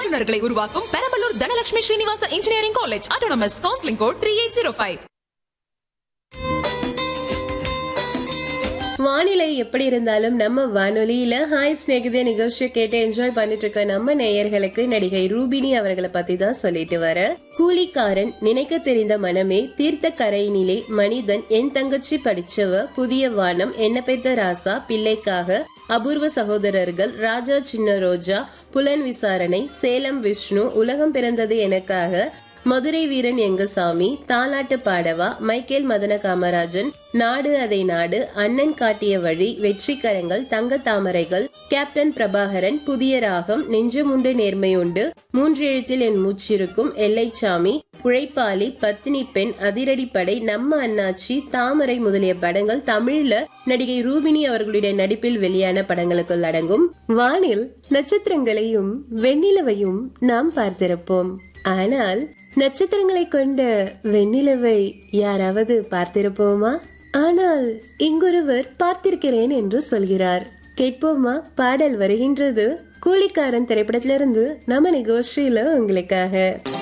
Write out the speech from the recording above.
வல்லுநர்களை உருவாக்கும் Perambalur Dhanalakshmi Srinivasa engineering college autonomous counselling code three eight zero five வானிலை எப்படி இருந்தாலும் நம்ம வானொலியில ஹாய் ஸ்நேகிதே நிகழ்ச்சியை கேட்டு என்ஜாய் பண்ணிட்டு இருக்க நம்ம நேயர்களுக்கு நடிகை ரூபினி அவர்களை பத்தி தான் சொல்லிட்டு வர கூலிக்காரன் நினைக்க தெரிந்த மனமே தீர்த்த கரையினிலே மனிதன் என் தங்கச்சி படிச்சவ புதிய வானம் என்ன பெத்த ராசா பிள்ளைக்காக அபூர்வ சகோதரர்கள் ராஜா சின்ன ரோஜா புலன் விசாரணை சேலம் விஷ்ணு உலகம் பிறந்தது எனக்காக மதுரை வீரன் எங்கசாமி தாலாட்டு பாடவா மைக்கேல் மதன காமராஜன் நாடு அதை நாடு அண்ணன் காட்டிய வழி வெற்றிக்கரங்கள் தங்க தாமரைகள் கேப்டன் பிரபாகரன் புதிய ராகம் நெஞ்சமுண்டு நேர்மையுண்டு மூன்று எழுத்தில் என் மூச்சிருக்கும் எல்லைச்சாமி உழைப்பாளி பத்தினி பெண் அதிரடிப்படை நம்ம அண்ணாச்சி தாமரை முதலிய படங்கள் தமிழ்ல நடிகை ரூபினி அவர்களுடைய நடிப்பில் வெளியான படங்களுக்குள் அடங்கும் வானில் நட்சத்திரங்களையும் வெண்ணிலவையும் நாம் பார்த்திருப்போம் ஆனால் நட்சத்திரங்களை கொண்ட வெண்ணிலவை யாராவது பார்த்திருப்போமா ஆனால் இங்கொருவர் பார்த்திருக்கிறேன் என்று சொல்கிறார் கேட்போமா பாடல் வருகின்றது கூலிக்காரன் திரைப்படத்திலிருந்து நம்ம நிகழ்ச்சியில உங்களுக்காக